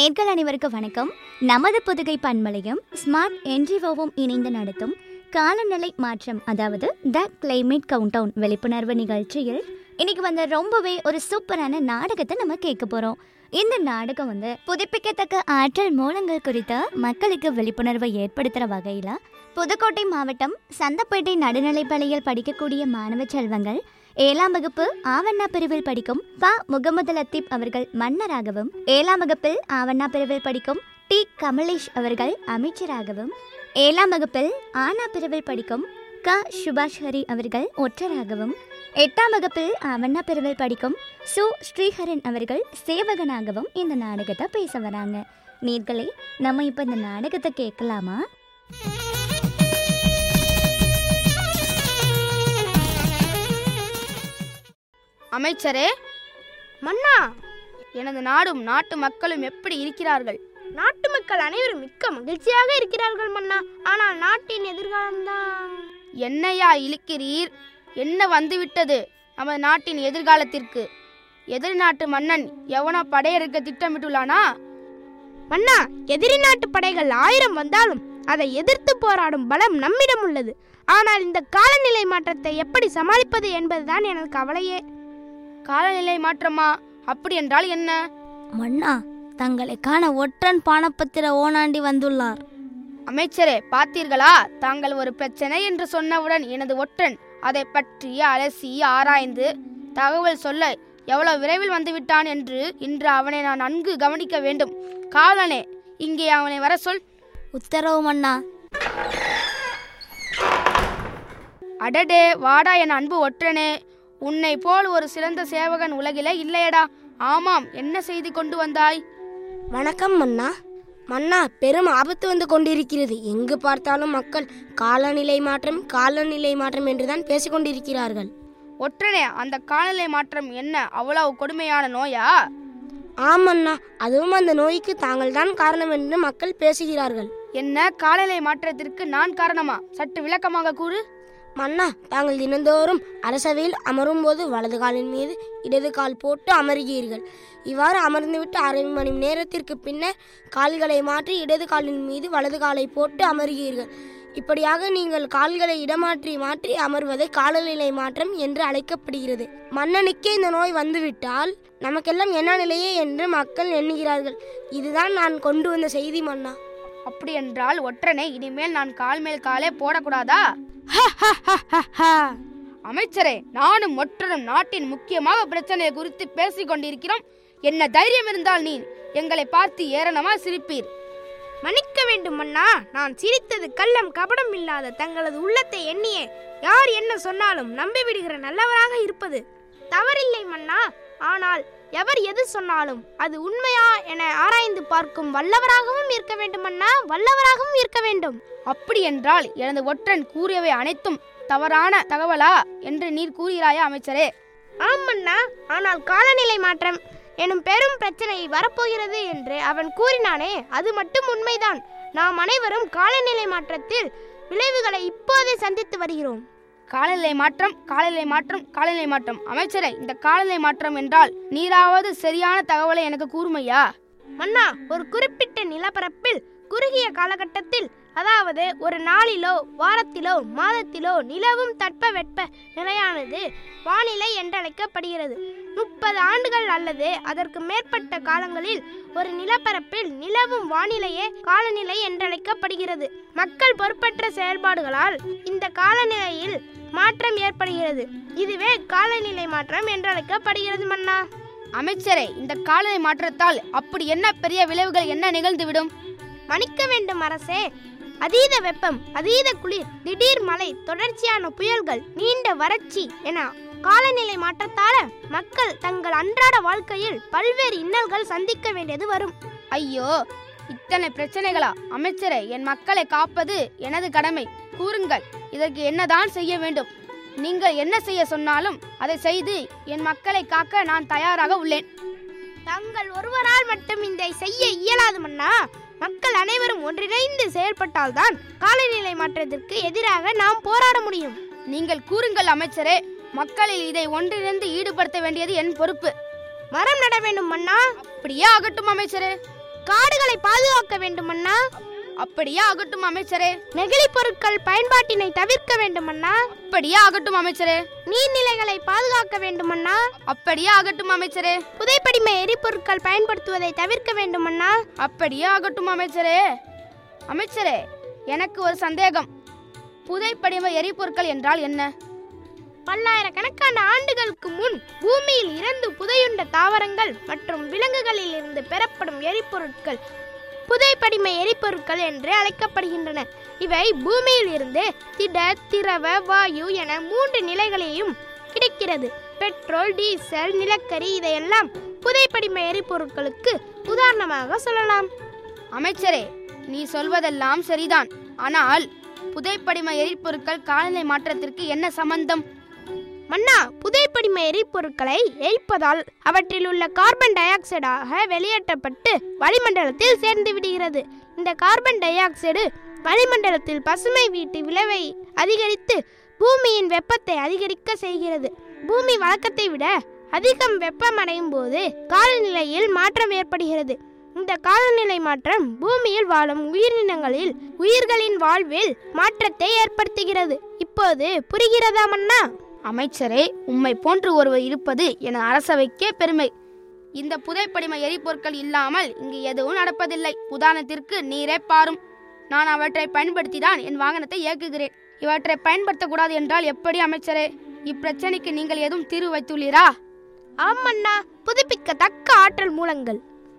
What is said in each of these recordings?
நேர்கள் அனைவருக்கும் வணக்கம் நமது புதுகை பண்பலையும் ஸ்மார்ட் என்ஜிஓவும் இணைந்து நடத்தும் காலநிலை மாற்றம் அதாவது த கிளைமேட் கவுண்டவுன் விழிப்புணர்வு நிகழ்ச்சியில் இன்னைக்கு வந்து ரொம்பவே ஒரு சூப்பரான நாடகத்தை நம்ம கேட்க போறோம் இந்த நாடகம் வந்து புதுப்பிக்கத்தக்க ஆற்றல் மூலங்கள் குறித்த மக்களுக்கு விழிப்புணர்வை ஏற்படுத்துகிற வகையில் புதுக்கோட்டை மாவட்டம் சந்தப்பேட்டை நடுநிலைப்பள்ளியில் படிக்கக்கூடிய மாணவ செல்வங்கள் ஏழாம் வகுப்பு ஆவண்ணா பிரிவில் படிக்கும் ப முகமது லத்தீப் அவர்கள் மன்னராகவும் ஏழாம் வகுப்பில் ஆவண்ணா பிரிவில் படிக்கும் டி கமலேஷ் அவர்கள் அமைச்சராகவும் ஏழாம் வகுப்பில் ஆனா பிரிவில் படிக்கும் க சுபாஷ் ஹரி அவர்கள் ஒற்றராகவும் எட்டாம் வகுப்பில் ஆவண்ணா பிரிவில் படிக்கும் சு ஸ்ரீஹரன் அவர்கள் சேவகனாகவும் இந்த நாடகத்தை பேச வராங்க நீர்களே நம்ம இப்போ இந்த நாடகத்தை கேட்கலாமா அமைச்சரே மன்னா எனது நாடும் நாட்டு மக்களும் எப்படி இருக்கிறார்கள் நாட்டு மக்கள் அனைவரும் மிக்க மகிழ்ச்சியாக இருக்கிறார்கள் மன்னா ஆனால் நாட்டின் எதிர்காலம்தான் என்னையா இழுக்கிறீர் என்ன வந்துவிட்டது நமது நாட்டின் எதிர்காலத்திற்கு எதிர் நாட்டு மன்னன் எவனோ படையெடுக்க திட்டமிட்டுள்ளானா மன்னா எதிரி நாட்டு படைகள் ஆயிரம் வந்தாலும் அதை எதிர்த்து போராடும் பலம் நம்மிடம் உள்ளது ஆனால் இந்த காலநிலை மாற்றத்தை எப்படி சமாளிப்பது என்பதுதான் எனது கவலையே காலநிலை மாற்றமா அப்படி என்றால் என்ன மன்னா தங்களை காண ஒற்றன் பானப்பத்திர ஓனாண்டி வந்துள்ளார் அமைச்சரே பார்த்தீர்களா தாங்கள் ஒரு பிரச்சனை என்று சொன்னவுடன் எனது ஒற்றன் அதை பற்றி அலசி ஆராய்ந்து தகவல் சொல்ல எவ்வளவு விரைவில் வந்துவிட்டான் என்று இன்று அவனை நான் நன்கு கவனிக்க வேண்டும் காவலனே இங்கே அவனை வர சொல் உத்தரவு மன்னா அடடே வாடா என் அன்பு ஒற்றனே உன்னை போல் ஒரு சிறந்த சேவகன் உலகிலே இல்லையடா ஆமாம் என்ன செய்தி கொண்டு வந்தாய் வணக்கம் மன்னா மன்னா பெரும் ஆபத்து வந்து கொண்டிருக்கிறது எங்கு பார்த்தாலும் மக்கள் காலநிலை மாற்றம் காலநிலை மாற்றம் என்றுதான் பேசிக் கொண்டிருக்கிறார்கள் ஒற்றனே அந்த காலநிலை மாற்றம் என்ன அவ்வளவு கொடுமையான நோயா ஆமண்ணா அதுவும் அந்த நோய்க்கு தாங்கள் தான் காரணம் என்று மக்கள் பேசுகிறார்கள் என்ன காலநிலை மாற்றத்திற்கு நான் காரணமா சற்று விளக்கமாக கூறு மன்னா தாங்கள் தினந்தோறும் அரசவையில் அமரும் போது வலது காலின் மீது இடது கால் போட்டு அமருகிறீர்கள் இவ்வாறு அமர்ந்துவிட்டு அரை மணி நேரத்திற்கு பின்னர் கால்களை மாற்றி இடது காலின் மீது வலது காலை போட்டு அமருகிறீர்கள் இப்படியாக நீங்கள் கால்களை இடமாற்றி மாற்றி அமர்வதை காலநிலை மாற்றம் என்று அழைக்கப்படுகிறது மன்னனுக்கே இந்த நோய் வந்துவிட்டால் நமக்கெல்லாம் என்ன நிலையே என்று மக்கள் எண்ணுகிறார்கள் இதுதான் நான் கொண்டு வந்த செய்தி மன்னா அப்படி என்றால் ஒற்றனை இனிமேல் நான் கால் மேல் காலே போடக்கூடாதா அமைச்சரே நானும் ஒற்றனும் நாட்டின் முக்கியமாக பிரச்சனையை குறித்து பேசிக் கொண்டிருக்கிறோம் என்ன தைரியம் இருந்தால் நீ எங்களை பார்த்து ஏளனமா சிரிப்பீர் மன்னிக்க வேண்டும் மன்னா நான் சிரித்தது கள்ளம் கபடம் இல்லாத தங்களது உள்ளத்தை எண்ணியே யார் என்ன சொன்னாலும் நம்பிவிடுகிற நல்லவராக இருப்பது தவறில்லை மன்னா ஆனால் எவர் எது சொன்னாலும் அது உண்மையா என ஆராய்ந்து பார்க்கும் வல்லவராகவும் இருக்க வேண்டும் மன்னா வல்லவராகவும் இருக்க வேண்டும் அப்படி என்றால் எனது ஒற்றன் கூறியவை அனைத்தும் தவறான தகவலா என்று நீர் கூறுகிறாயா அமைச்சரே ஆம் மன்னா ஆனால் காலநிலை மாற்றம் எனும் பெரும் பிரச்சனை வரப்போகிறது என்று அவன் கூறினானே அது மட்டும் உண்மைதான் நாம் அனைவரும் காலநிலை மாற்றத்தில் விளைவுகளை இப்போதே சந்தித்து வருகிறோம் காலநிலை மாற்றம் காலநிலை மாற்றம் காலநிலை மாற்றம் அமைச்சரே இந்த காலநிலை மாற்றம் என்றால் நீராவது சரியான தகவலை எனக்கு கூறுமையா மன்னா ஒரு குறிப்பிட்ட நிலப்பரப்பில் குறுகிய காலகட்டத்தில் அதாவது ஒரு நாளிலோ வாரத்திலோ மாதத்திலோ நிலவும் தட்பவெட்ப நிலையானது வானிலை என்றழைக்கப்படுகிறது முப்பது ஆண்டுகள் அல்லது அதற்கு மேற்பட்ட காலங்களில் ஒரு நிலப்பரப்பில் நிலவும் வானிலையே காலநிலை என்றழைக்கப்படுகிறது மக்கள் பொறுப்பற்ற செயல்பாடுகளால் இந்த காலநிலையில் மாற்றம் ஏற்படுகிறது இதுவே காலநிலை மாற்றம் என்றழைக்கப்படுகிறது மன்னா அமைச்சரே இந்த காலநிலை மாற்றத்தால் அப்படி என்ன பெரிய விளைவுகள் என்ன நிகழ்ந்துவிடும் மன்னிக்க வேண்டும் அரசே அதீத வெப்பம் அதீத குளிர் திடீர் மழை தொடர்ச்சியான புயல்கள் நீண்ட வறட்சி என காலநிலை மாற்றத்தால மக்கள் தங்கள் அன்றாட வாழ்க்கையில் பல்வேறு இன்னல்கள் சந்திக்க வேண்டியது வரும் ஐயோ இத்தனை பிரச்சனைகளா அமைச்சரே என் மக்களை காப்பது எனது கடமை கூறுங்கள் இதற்கு என்னதான் செய்ய வேண்டும் நீங்கள் என்ன செய்ய சொன்னாலும் அதை செய்து என் மக்களை காக்க நான் தயாராக உள்ளேன் தங்கள் ஒருவரால் மட்டும் இதை செய்ய இயலாது மன்னா மக்கள் அனைவரும் ஒன்றிணைந்து செயல்பட்டால்தான் காலநிலை மாற்றத்திற்கு எதிராக நாம் போராட முடியும் நீங்கள் கூறுங்கள் அமைச்சரே மக்களில் இதை ஒன்றிணைந்து ஈடுபடுத்த வேண்டியது என் பொறுப்பு மரம் நட வேண்டும் மன்னா அப்படியே ஆகட்டும் அமைச்சரே காடுகளை பாதுகாக்க வேண்டும் மன்னா அப்படியே ஆகட்டும் அமைச்சரே நெகிழி பொருட்கள் பயன்பாட்டினை தவிர்க்க வேண்டும் மன்னா அப்படியே ஆகட்டும் அமைச்சரே நீர்நிலைகளை பாதுகாக்க வேண்டும் மன்னா அப்படியே ஆகட்டும் அமைச்சரே புதைப்படிம எரிபொருட்கள் பயன்படுத்துவதை தவிர்க்க வேண்டும் மன்னா அப்படியே ஆகட்டும் அமைச்சரே அமைச்சரே எனக்கு ஒரு சந்தேகம் புதைப்படிம எரிபொருட்கள் என்றால் என்ன பல்லாயிரக்கணக்கான ஆண்டுகளுக்கு முன் பூமியில் இறந்து புதையுண்ட தாவரங்கள் மற்றும் விலங்குகளில் இருந்து பெறப்படும் எரிபொருட்கள் புதைப்படிம எரிபொருட்கள் என்று அழைக்கப்படுகின்றன இவை பூமியில் இருந்து திட திரவ வாயு என மூன்று நிலைகளிலும் கிடைக்கிறது பெட்ரோல் டீசல் நிலக்கரி இதையெல்லாம் புதைப்படிம எரிபொருட்களுக்கு உதாரணமாக சொல்லலாம் அமைச்சரே நீ சொல்வதெல்லாம் சரிதான் ஆனால் புதைப்படிம எரிபொருட்கள் காலநிலை மாற்றத்திற்கு என்ன சம்பந்தம் மன்னா புதைப்படிம எரிபொருட்களை எரிப்பதால் அவற்றில் உள்ள கார்பன் டை ஆக்சைடாக வெளியேற்றப்பட்டு வளிமண்டலத்தில் சேர்ந்து விடுகிறது இந்த கார்பன் டை ஆக்சைடு வளிமண்டலத்தில் பசுமை வீட்டு விளைவை அதிகரித்து பூமியின் வெப்பத்தை அதிகரிக்க செய்கிறது பூமி வழக்கத்தை விட அதிகம் வெப்பமடையும் போது காலநிலையில் மாற்றம் ஏற்படுகிறது இந்த காலநிலை மாற்றம் பூமியில் வாழும் உயிரினங்களில் உயிர்களின் வாழ்வில் மாற்றத்தை ஏற்படுத்துகிறது இப்போது புரிகிறதா மன்னா அமைச்சரே உம்மை போன்று ஒருவர் இருப்பது என அரசவைக்கே பெருமை இந்த புதைப்படிம எரிபொருட்கள் இல்லாமல் இங்கு எதுவும் நடப்பதில்லை உதாரணத்திற்கு நீரே பாரும் நான் அவற்றை பயன்படுத்தி தான் என் வாகனத்தை இயக்குகிறேன் இவற்றை பயன்படுத்தக்கூடாது என்றால் எப்படி அமைச்சரே இப்பிரச்சனைக்கு நீங்கள் எதுவும் தீர்வு வைத்துள்ளீரா ஆமண்ணா புதுப்பிக்கத்தக்க ஆற்றல் மூலங்கள்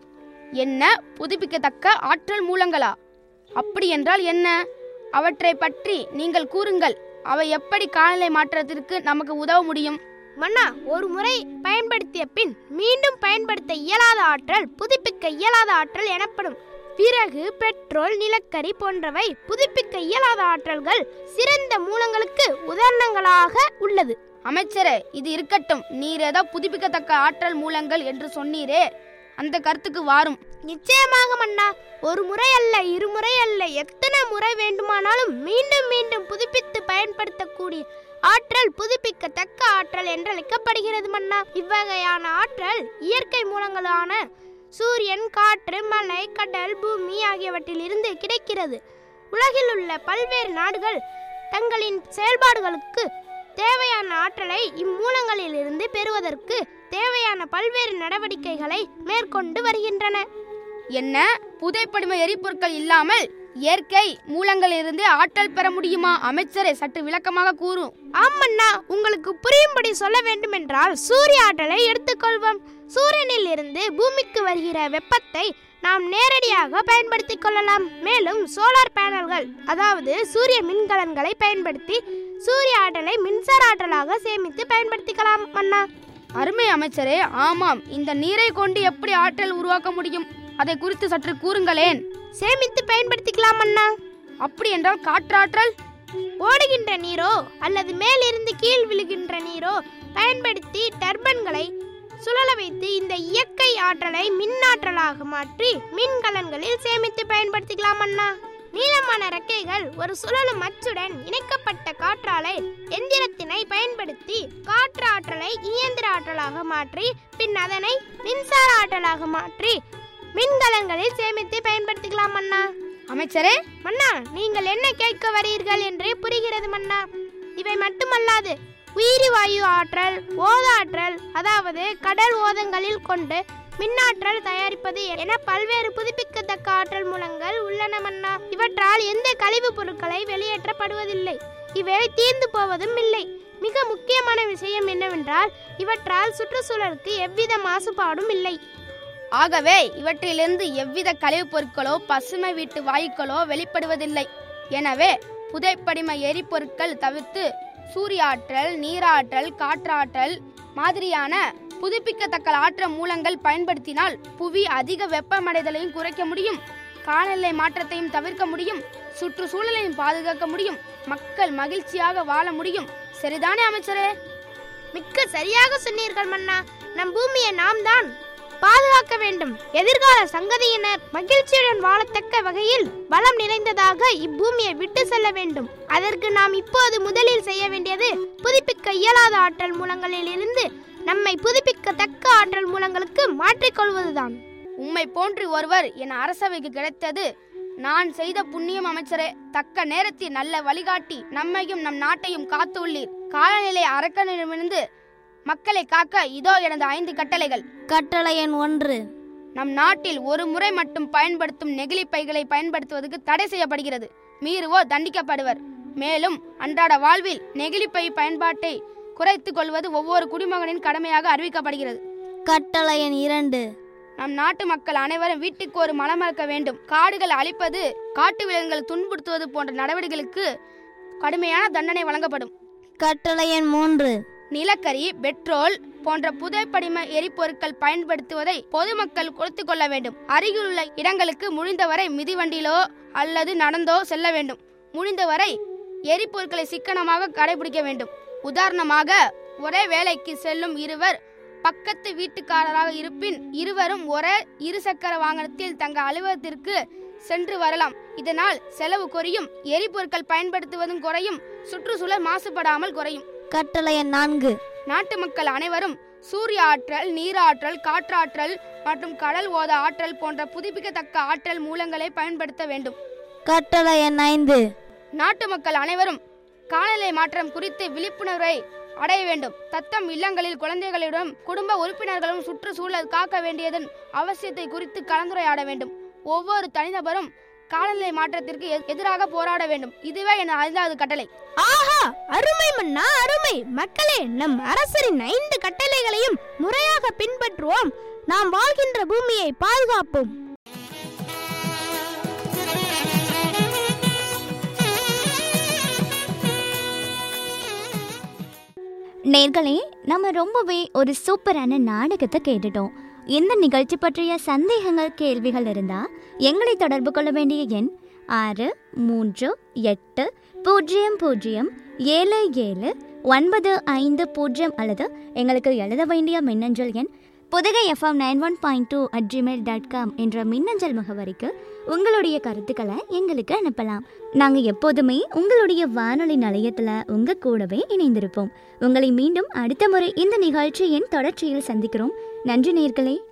என்ன புதுப்பிக்கத்தக்க ஆற்றல் மூலங்களா அப்படி என்றால் என்ன அவற்றை பற்றி நீங்கள் கூறுங்கள் அவை எப்படி காலநிலை மாற்றத்திற்கு நமக்கு உதவ முடியும் மன்னா ஒரு முறை பயன்படுத்திய பின் மீண்டும் பயன்படுத்த இயலாத ஆற்றல் புதுப்பிக்க இயலாத ஆற்றல் எனப்படும் விறகு பெட்ரோல் நிலக்கரி போன்றவை புதுப்பிக்க இயலாத ஆற்றல்கள் சிறந்த மூலங்களுக்கு உதாரணங்களாக உள்ளது அமைச்சரே இது இருக்கட்டும் நீர் ஏதோ புதுப்பிக்கத்தக்க ஆற்றல் மூலங்கள் என்று சொன்னீரே அந்த கருத்துக்கு வாரும் நிச்சயமாக மன்னா ஒரு முறை அல்ல இருமுறை அல்ல எத்தனை முறை வேண்டுமானாலும் மீண்டும் மீண்டும் புதுப்பித்து பயன்படுத்தக்கூடிய ஆற்றல் புதுப்பிக்கத்தக்க ஆற்றல் என்று அழைக்கப்படுகிறது மன்னா இவ்வகையான ஆற்றல் இயற்கை மூலங்களான சூரியன் காற்று மலை கடல் பூமி ஆகியவற்றில் இருந்து கிடைக்கிறது உலகில் உள்ள பல்வேறு நாடுகள் தங்களின் செயல்பாடுகளுக்கு தேவையான ஆற்றலை இம்மூலங்களில் இருந்து பெறுவதற்கு தேவையான பல்வேறு நடவடிக்கைகளை மேற்கொண்டு வருகின்றன என்ன புதைப்படிம எரிபொருட்கள் இல்லாமல் இயற்கை மூலங்களிலிருந்து ஆற்றல் பெற முடியுமா அமைச்சரே சற்று விளக்கமாக கூறும் ஆமண்ணா உங்களுக்கு புரியும்படி சொல்ல வேண்டுமென்றால் சூரிய ஆற்றலை எடுத்துக்கொள்வோம் சூரியனில் இருந்து பூமிக்கு வருகிற வெப்பத்தை நாம் நேரடியாக பயன்படுத்திக் கொள்ளலாம் மேலும் சோலார் பேனல்கள் அதாவது சூரிய மின்கலன்களை பயன்படுத்தி சூரிய ஆற்றலை மின்சார ஆற்றலாக சேமித்து பயன்படுத்திக்கலாம் மன்னா அருமை அமைச்சரே ஆமாம் இந்த நீரை கொண்டு எப்படி ஆற்றல் உருவாக்க முடியும் அதை குறித்து சற்று கூறுங்களேன் சேமித்து பயன்படுத்திக்கலாம் அண்ணா அப்படி என்றால் காற்றாற்றல் ஓடுகின்ற நீரோ அல்லது மேலிருந்து கீழ் விழுகின்ற நீரோ பயன்படுத்தி டர்பன்களை சுழல வைத்து இந்த இயற்கை ஆற்றலை மின்னாற்றலாக மாற்றி மின்கலன்களில் சேமித்து பயன்படுத்திக்கலாம் அண்ணா நீளமான ரெக்கைகள் ஒரு சுழலும் அச்சுடன் இணைக்கப்பட்ட காற்றாலை எந்திரத்தினை பயன்படுத்தி காற்று ஆற்றலை இயந்திர ஆற்றலாக மாற்றி பின் அதனை மின்சார ஆற்றலாக மாற்றி மின்கலன்களில் சேமித்து பயன்படுத்திக்கலாம் அண்ணா அமைச்சரே மன்னா நீங்கள் என்ன கேட்க வரீர்கள் என்று புரிகிறது மன்னா இவை மட்டுமல்லாது உயிரி வாயு ஆற்றல் ஓத ஆற்றல் அதாவது கடல் ஓதங்களில் கொண்டு மின்னாற்றல் தயாரிப்பது என பல்வேறு புதுப்பிக்கத்தக்க ஆற்றல் மூலங்கள் உள்ளன மன்னா இவற்றால் எந்த கழிவுப் பொருட்களை வெளியேற்றப்படுவதில்லை இவை தீர்ந்து போவதும் இல்லை மிக முக்கியமான விஷயம் என்னவென்றால் இவற்றால் சுற்றுச்சூழலுக்கு எவ்வித மாசுபாடும் இல்லை ஆகவே இவற்றிலிருந்து எவ்வித கழிவுப் பொருட்களோ பசுமை வீட்டு வாயுக்களோ வெளிப்படுவதில்லை எனவே புதைப்படிம எரிபொருட்கள் தவிர்த்து சூரிய ஆற்றல் நீராற்றல் காற்றாற்றல் மாதிரியான புதுப்பிக்கத்தக்க ஆற்றல் மூலங்கள் பயன்படுத்தினால் புவி அதிக வெப்பமடைதலையும் குறைக்க முடியும் காலநிலை மாற்றத்தையும் தவிர்க்க முடியும் சுற்றுச்சூழலையும் பாதுகாக்க முடியும் மக்கள் மகிழ்ச்சியாக வாழ முடியும் சரிதானே அமைச்சரே மிக்க சரியாக சொன்னீர்கள் மன்னா நம் பூமியை நாம் தான் பாதுகாக்க வேண்டும் எதிர்கால சங்கதியினர் மகிழ்ச்சியுடன் வாழத்தக்க வகையில் வளம் நிறைந்ததாக இப்பூமியை விட்டு செல்ல வேண்டும் அதற்கு நாம் இப்போது முதலில் செய்ய வேண்டியது புதுப்பிக்க இயலாத ஆற்றல் மூலங்களில் இருந்து நம்மை புதுப்பிக்கத்தக்க ஆற்றல் மூலங்களுக்கு மாற்றிக்கொள்வதுதான் உம்மை போன்று ஒருவர் என் அரசவைக்கு கிடைத்தது நான் செய்த புண்ணியம் அமைச்சரே தக்க நேரத்தில் நல்ல வழிகாட்டி நம்மையும் நம் நாட்டையும் காத்து உள்ளீர் காலநிலை அரக்கனிடமிருந்து மக்களை காக்க இதோ எனது ஐந்து கட்டளைகள் கட்டளை எண் ஒன்று நம் நாட்டில் ஒரு முறை மட்டும் பயன்படுத்தும் நெகிழி பைகளை பயன்படுத்துவதற்கு தடை செய்யப்படுகிறது மீறுவோர் தண்டிக்கப்படுவர் மேலும் அன்றாட வாழ்வில் நெகிழி பை பயன்பாட்டை குறைத்துக் கொள்வது ஒவ்வொரு குடிமகனின் கடமையாக அறிவிக்கப்படுகிறது கட்டளை எண் இரண்டு நம் நாட்டு மக்கள் அனைவரும் வீட்டுக்கு ஒரு மரம் வளர்க்க வேண்டும் காடுகள் அழிப்பது காட்டு விலங்குகளை துன்புறுத்துவது போன்ற நடவடிக்கைகளுக்கு கடுமையான தண்டனை வழங்கப்படும் கட்டளை எண் மூன்று நிலக்கரி பெட்ரோல் போன்ற புதைப்படிம எரிபொருட்கள் பயன்படுத்துவதை பொதுமக்கள் குறைத்துக் கொள்ள வேண்டும் அருகிலுள்ள இடங்களுக்கு முடிந்தவரை மிதிவண்டியிலோ அல்லது நடந்தோ செல்ல வேண்டும் முடிந்தவரை எரிபொருட்களை சிக்கனமாக கடைபிடிக்க வேண்டும் உதாரணமாக ஒரே வேலைக்கு செல்லும் இருவர் பக்கத்து வீட்டுக்காரராக இருப்பின் இருவரும் ஒரே இருசக்கர வாகனத்தில் தங்கள் அலுவலகத்திற்கு சென்று வரலாம் இதனால் செலவு குறையும் எரிபொருட்கள் பயன்படுத்துவதும் குறையும் சுற்றுச்சூழல் மாசுபடாமல் குறையும் கட்டளை எண் நான்கு நாட்டு மக்கள் அனைவரும் சூரிய ஆற்றல் நீராற்றல் காற்றாற்றல் மற்றும் கடல் ஓத ஆற்றல் போன்ற புதுப்பிக்கத்தக்க ஆற்றல் மூலங்களை பயன்படுத்த வேண்டும் கட்டளை எண் ஐந்து நாட்டு மக்கள் அனைவரும் காலநிலை மாற்றம் குறித்து விழிப்புணர்வை அடைய வேண்டும் தத்தம் இல்லங்களில் குழந்தைகளிடம் குடும்ப உறுப்பினர்களும் சுற்றுச்சூழல் காக்க வேண்டியதன் அவசியத்தை குறித்து கலந்துரையாட வேண்டும் ஒவ்வொரு தனிநபரும் காலநிலை மாற்றத்திற்கு எ- எதிராக போராட வேண்டும் இதுவே என் ஐந்தாவது கட்டளை ஆஹா அருமை மன்னா அருமை மக்களே நம் அரசரின் ஐந்து கட்டளைகளையும் முறையாக பின்பற்றுவோம் நாம் வாழ்கின்ற பூமியை பாதுகாப்போம் நேர்களே நம்ம ரொம்பவே ஒரு சூப்பரான நாடகத்தை கேட்டுட்டோம் இந்த நிகழ்ச்சி பற்றிய சந்தேகங்கள் கேள்விகள் இருந்தா எங்களை தொடர்பு கொள்ள வேண்டிய எண் ஆறு மூன்று எட்டு பூஜ்ஜியம் பூஜ்ஜியம் ஏழு ஏழு ஒன்பது ஐந்து பூஜ்ஜியம் அல்லது எங்களுக்கு எழுத வேண்டிய மின்னஞ்சல் எண் Pudukai FM nine one point two at Gmail dot com என்ற மின்னஞ்சல் முகவரிக்கு உங்களுடைய கருத்துக்களை எங்களுக்கு அனுப்பலாம் நாங்கள் எப்போதுமே உங்களுடைய வானொலி நிலையத்தில் உங்கள் கூடவே இணைந்திருப்போம் உங்களை மீண்டும் அடுத்த முறை இந்த நிகழ்ச்சியின் தொடர்ச்சியில் சந்திக்கிறோம் நன்றி நேர்களே